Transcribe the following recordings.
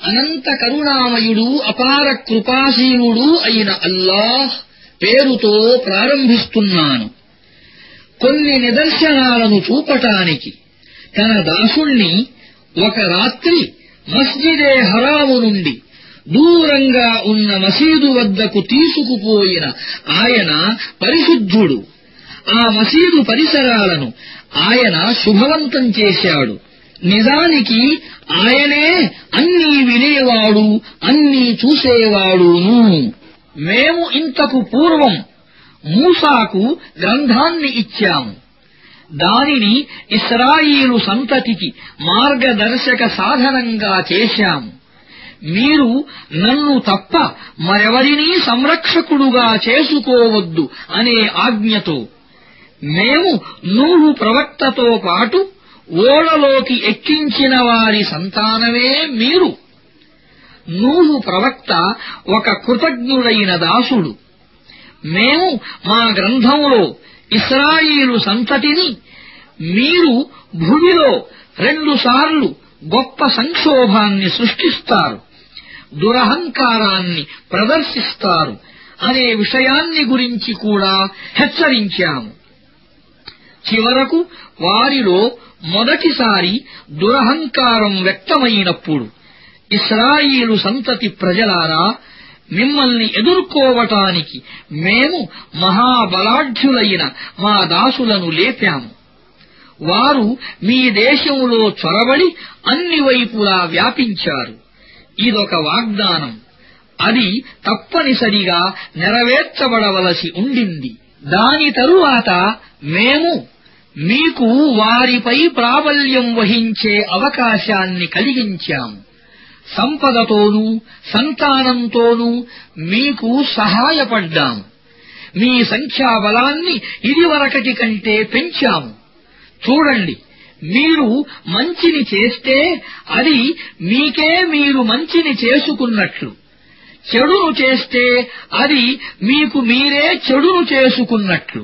అనంత కరుణామయుడు అపార కృపాశీలుడు అయిన అల్లాహ్ పేరుతో ప్రారంభిస్తున్నాను కొన్ని నిదర్శనాలను చూపటానికి తన దాసుణ్ణి ఒక రాత్రి మస్జిదే హరాము నుండి దూరంగా ఉన్న మసీదు వద్దకు తీసుకుపోయిన ఆయన పరిశుద్ధుడు ఆ మసీదు పరిసరాలను ఆయన శుభవంతం చేశాడు నిజానికి ఆయనే అన్నీ వినేవాడు అన్నీ చూసేవాడును మేము ఇంతకు పూర్వం మూసాకు గ్రంథాన్ని ఇచ్చాము దానిని ఇస్రాయిలు సంతతికి మార్గదర్శక సాధనంగా చేశాము మీరు నన్ను తప్ప మరెవరినీ సంరక్షకుడుగా చేసుకోవద్దు అనే ఆజ్ఞతో మేము నూహు ప్రవక్తతో పాటు ఓడలోకి ఎక్కించిన వారి సంతానమే మీరు నూహు ప్రవక్త ఒక కృతజ్ఞుడైన దాసుడు మేము మా గ్రంథంలో ఇస్రాయిలు సంతతిని మీరు భూమిలో రెండుసార్లు గొప్ప సంక్షోభాన్ని సృష్టిస్తారు దురహంకారాన్ని ప్రదర్శిస్తారు అనే విషయాన్ని గురించి కూడా హెచ్చరించాము చివరకు వారిలో మొదటిసారి దురహంకారం వ్యక్తమైనప్పుడు ఇస్రాయిలు సంతతి ప్రజలారా మిమ్మల్ని ఎదుర్కోవటానికి మేము మహాబలాఢ్యులైన మా దాసులను లేపాము వారు మీ దేశంలో చొరబడి అన్ని వైపులా వ్యాపించారు ఇదొక వాగ్దానం అది తప్పనిసరిగా నెరవేర్చబడవలసి ఉండింది దాని తరువాత మేము మీకు వారిపై ప్రాబల్యం వహించే అవకాశాన్ని కలిగించాము సంపదతోనూ సంతానంతోనూ మీకు సహాయపడ్డాము మీ సంఖ్యాబలాన్ని ఇదివరకటి కంటే పెంచాము చూడండి మీరు మంచిని చేస్తే అది మీకే మీరు మంచిని చేసుకున్నట్లు చెడును చేస్తే అది మీకు మీరే చెడును చేసుకున్నట్లు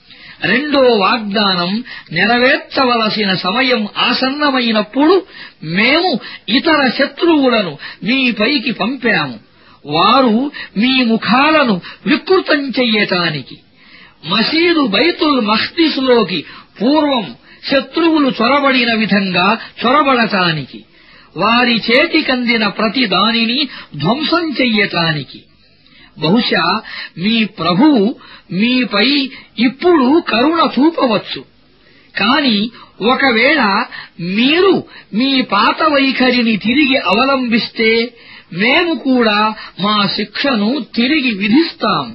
రెండో వాగ్దానం నెరవేర్చవలసిన సమయం ఆసన్నమైనప్పుడు మేము ఇతర శత్రువులను మీపైకి పంపాము వారు మీ ముఖాలను వికృతం చెయ్యటానికి మసీదు బైతుల్ మఖ్దిస్లోకి పూర్వం శత్రువులు చొరబడిన విధంగా చొరబడటానికి వారి చేతికందిన ప్రతి దానిని ధ్వంసం చెయ్యటానికి బహుశా మీ ప్రభువు మీపై ఇప్పుడు కరుణ చూపవచ్చు కాని ఒకవేళ మీరు మీ పాత వైఖరిని తిరిగి అవలంబిస్తే మేము కూడా మా శిక్షను తిరిగి విధిస్తాము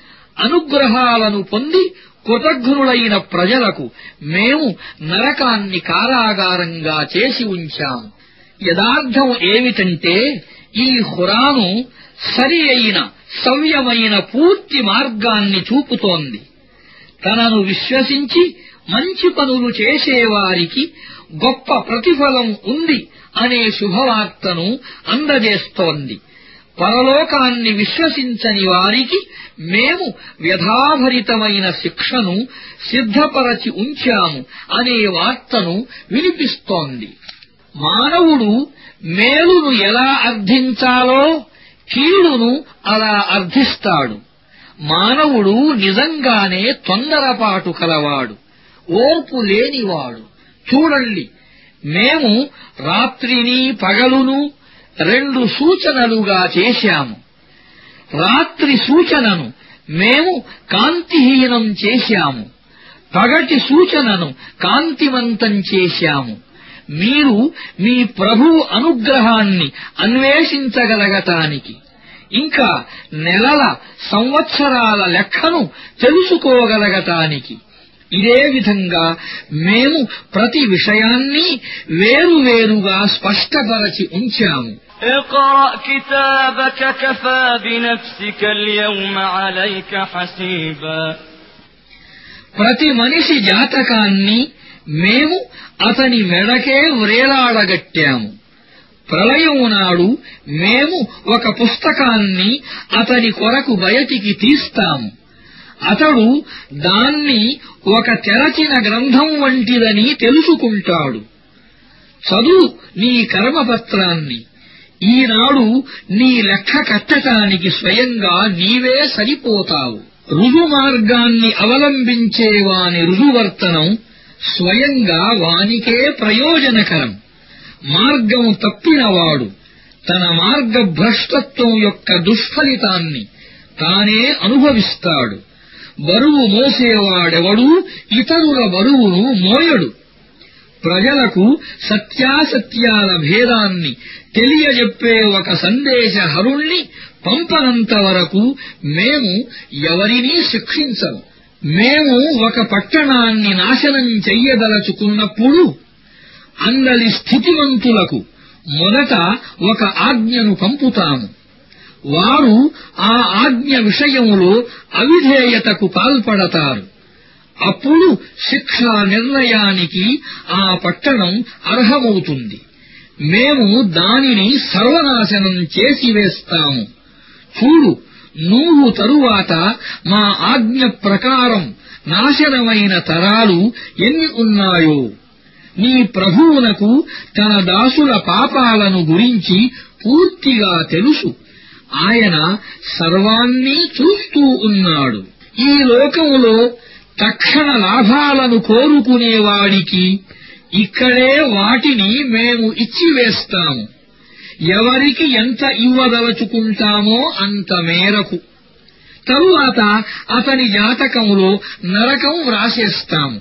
అనుగ్రహాలను పొంది కృతజ్ఞులైన ప్రజలకు మేము నరకాన్ని కారాగారంగా చేసి ఉంచాము యథార్థం ఏమిటంటే ఈ హురాను సరి అయిన సవ్యమైన పూర్తి మార్గాన్ని చూపుతోంది తనను విశ్వసించి మంచి పనులు చేసేవారికి గొప్ప ప్రతిఫలం ఉంది అనే శుభవార్తను అందజేస్తోంది పరలోకాన్ని విశ్వసించని వారికి మేము వ్యధాభరితమైన శిక్షను సిద్ధపరచి ఉంచాము అనే వార్తను వినిపిస్తోంది మానవుడు మేలును ఎలా అర్థించాలో కీడును అలా అర్థిస్తాడు మానవుడు నిజంగానే తొందరపాటు కలవాడు ఓర్పు లేనివాడు చూడండి మేము రాత్రిని పగలును రెండు సూచనలుగా చేశాము రాత్రి సూచనను మేము కాంతిహీనం చేశాము పగటి సూచనను కాంతివంతం చేశాము మీరు మీ ప్రభు అనుగ్రహాన్ని అన్వేషించగలగటానికి ఇంకా నెలల సంవత్సరాల లెక్కను తెలుసుకోగలగటానికి ఇదే విధంగా మేము ప్రతి విషయాన్ని వేరువేరుగా స్పష్టపరచి ఉంచాము اقرأ كتابك كفى بنفسك اليوم عليك حسيبا ప్రతి మనిషి జాతకాన్ని మేము అతని మెడకే వ్రేలాడగట్టాము ప్రళయం నాడు మేము ఒక పుస్తకాన్ని అతని కొరకు బయటికి తీస్తాము అతడు దాన్ని ఒక తెరచిన గ్రంథం వంటిదని తెలుసుకుంటాడు చదువు నీ కర్మపత్రాన్ని ఈనాడు నీ లెక్క కట్టటానికి స్వయంగా నీవే సరిపోతావు రుజు మార్గాన్ని అవలంబించే వాని రుజువర్తనం స్వయంగా వానికే ప్రయోజనకరం మార్గం తప్పినవాడు తన మార్గభ్రష్టత్వం యొక్క దుష్ఫలితాన్ని తానే అనుభవిస్తాడు బరువు మోసేవాడెవడూ ఇతరుల బరువును మోయడు ప్రజలకు సత్యాసత్యాల భేదాన్ని తెలియజెప్పే ఒక సందేశహరుణ్ణి పంపనంత వరకు మేము ఎవరినీ శిక్షించము మేము ఒక పట్టణాన్ని నాశనం చెయ్యదలుచుకున్నప్పుడు అందలి స్థితివంతులకు మొదట ఒక ఆజ్ఞను పంపుతాము వారు ఆ ఆజ్ఞ విషయంలో అవిధేయతకు పాల్పడతారు అప్పుడు శిక్షా నిర్ణయానికి ఆ పట్టణం అర్హమవుతుంది మేము దానిని సర్వనాశనం చేసివేస్తాము చూడు నువ్వు తరువాత మా ఆజ్ఞ ప్రకారం నాశనమైన తరాలు ఎన్ని ఉన్నాయో నీ ప్రభువునకు తన దాసుల పాపాలను గురించి పూర్తిగా తెలుసు ఆయన సర్వాన్నీ చూస్తూ ఉన్నాడు ఈ లోకములో తక్షణ లాభాలను కోరుకునేవాడికి ఇక్కడే వాటిని మేము ఇచ్చివేస్తాము ఎవరికి ఎంత ఇవ్వదలుచుకుంటామో అంత మేరకు తరువాత అతని జాతకములో నరకం వ్రాసేస్తాము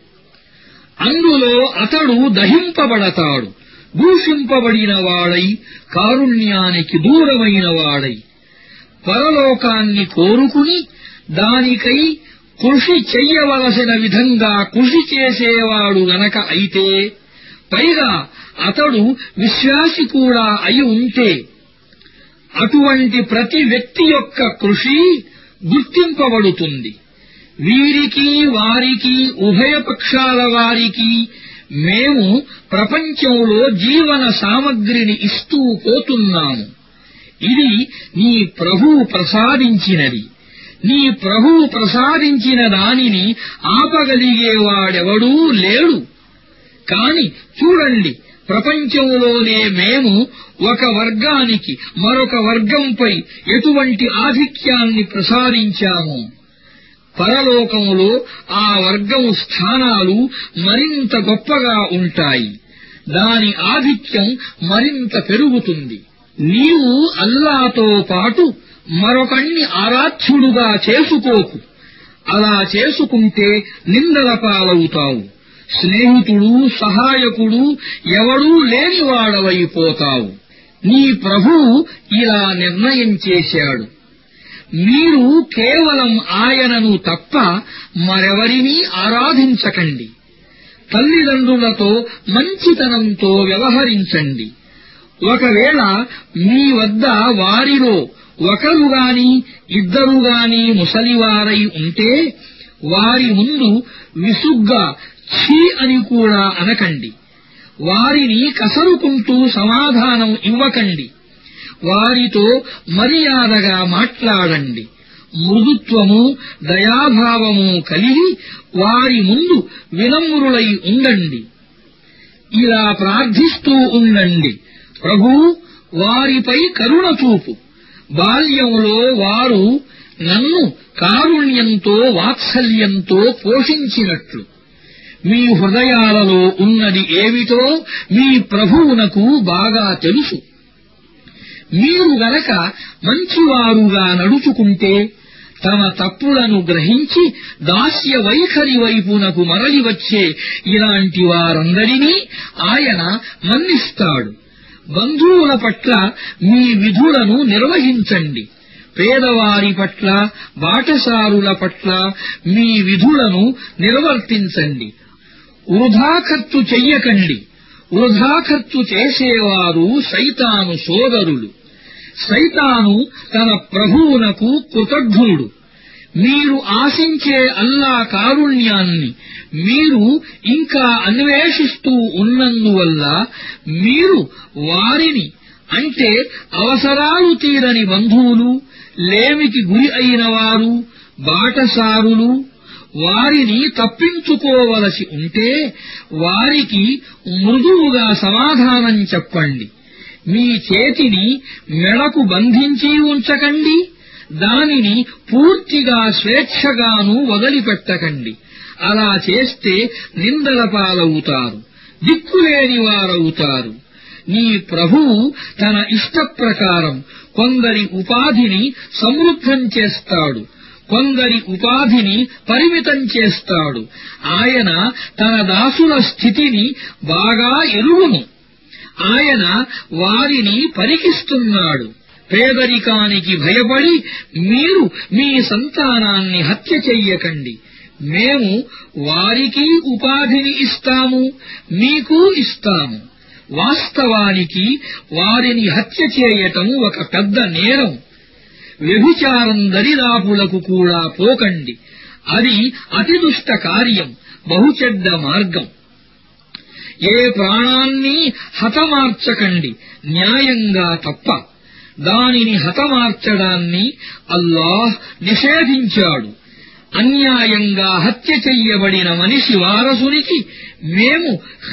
అందులో అతడు దహింపబడతాడు దూషింపబడిన వాడై కారుణ్యానికి దూరమైన వాడై పరలోకాన్ని కోరుకుని దానికై కృషి చెయ్యవలసిన విధంగా కృషి చేసేవాడు గనక అయితే పైగా అతడు విశ్వాసి కూడా అయి ఉంటే అటువంటి ప్రతి వ్యక్తి యొక్క కృషి గుర్తింపబడుతుంది వీరికి వారికి ఉభయ పక్షాల వారికి మేము ప్రపంచంలో జీవన సామగ్రిని ఇస్తూ పోతున్నాము ఇది నీ ప్రభువు ప్రసాదించినది నీ ప్రభువు ప్రసాదించిన దానిని ఆపగలిగేవాడెవడూ లేడు కాని చూడండి ప్రపంచంలోనే మేము ఒక వర్గానికి మరొక వర్గంపై ఎటువంటి ఆధిక్యాన్ని ప్రసాదించాము పరలోకములో ఆ వర్గం స్థానాలు మరింత గొప్పగా ఉంటాయి దాని ఆధిక్యం మరింత పెరుగుతుంది నీవు అల్లాతో పాటు మరొకణ్ణి ఆరాధ్యుడుగా చేసుకోకు అలా చేసుకుంటే నిందల పాలవుతావు స్నేహితుడు సహాయకుడు ఎవడూ లేనివాడవైపోతావు నీ ప్రభువు ఇలా నిర్ణయం చేశాడు మీరు కేవలం ఆయనను తప్ప మరెవరినీ ఆరాధించకండి తల్లిదండ్రులతో మంచితనంతో వ్యవహరించండి ఒకవేళ మీ వద్ద వారిలో ఒకరు గాని ఇద్దరు గాని ముసలివారై ఉంటే వారి ముందు విసుగ్గా ఛీ అని కూడా అనకండి వారిని కసరుకుంటూ సమాధానం ఇవ్వకండి వారితో మర్యాదగా మాట్లాడండి మృదుత్వము దయాభావము కలిగి వారి ముందు వినమ్రులై ఉండండి ఇలా ప్రార్థిస్తూ ఉండండి ప్రభూ వారిపై కరుణ చూపు బాల్యంలో వారు నన్ను కారుణ్యంతో వాత్సల్యంతో పోషించినట్లు మీ హృదయాలలో ఉన్నది ఏమిటో మీ ప్రభువునకు బాగా తెలుసు మీరు గనక మంచివారుగా నడుచుకుంటే తమ తప్పులను గ్రహించి దాస్య వైఖరి వైపునకు మరలి వచ్చే ఇలాంటి వారందరినీ ఆయన మన్నిస్తాడు బంధువుల పట్ల మీ విధులను నిర్వహించండి పేదవారి పట్ల బాటసారుల పట్ల మీ విధులను నిర్వర్తించండి వృధా ఖర్చు చెయ్యకండి వృధా ఖర్చు చేసేవారు సైతాను సోదరులు సైతాను తన ప్రభువునకు కృతజ్ఞుడు మీరు ఆశించే అల్లా కారుణ్యాన్ని మీరు ఇంకా అన్వేషిస్తూ ఉన్నందువల్ల మీరు వారిని అంటే అవసరాలు తీరని బంధువులు లేమికి గురి అయిన వారు బాటసారులు వారిని తప్పించుకోవలసి ఉంటే వారికి మృదువుగా సమాధానం చెప్పండి మీ చేతిని మెడకు బంధించి ఉంచకండి దానిని పూర్తిగా స్వేచ్ఛగాను వదిలిపెట్టకండి అలా చేస్తే నిందల పాలవుతారు దిక్కులేని వారవుతారు నీ ప్రభువు తన ఇష్ట ప్రకారం కొందరి ఉపాధిని సమృద్ధం చేస్తాడు కొందరి ఉపాధిని పరిమితం చేస్తాడు ఆయన తన దాసుల స్థితిని బాగా ఎరుగును ఆయన వారిని పరికిస్తున్నాడు పేదరికానికి భయపడి మీరు మీ సంతానాన్ని హత్య చెయ్యకండి మేము వారికి ఉపాధిని ఇస్తాము మీకు ఇస్తాము వాస్తవానికి వారిని హత్య చేయటం ఒక పెద్ద నేరం వ్యభిచారం దరిదాపులకు కూడా పోకండి అది అతి దుష్ట కార్యం బహుచెడ్డ మార్గం ఏ ప్రాణాన్ని హతమార్చకండి న్యాయంగా తప్ప దానిని హతమార్చడాన్ని అల్లాహ్ నిషేధించాడు అన్యాయంగా హత్య చెయ్యబడిన మనిషి వారసునికి మేము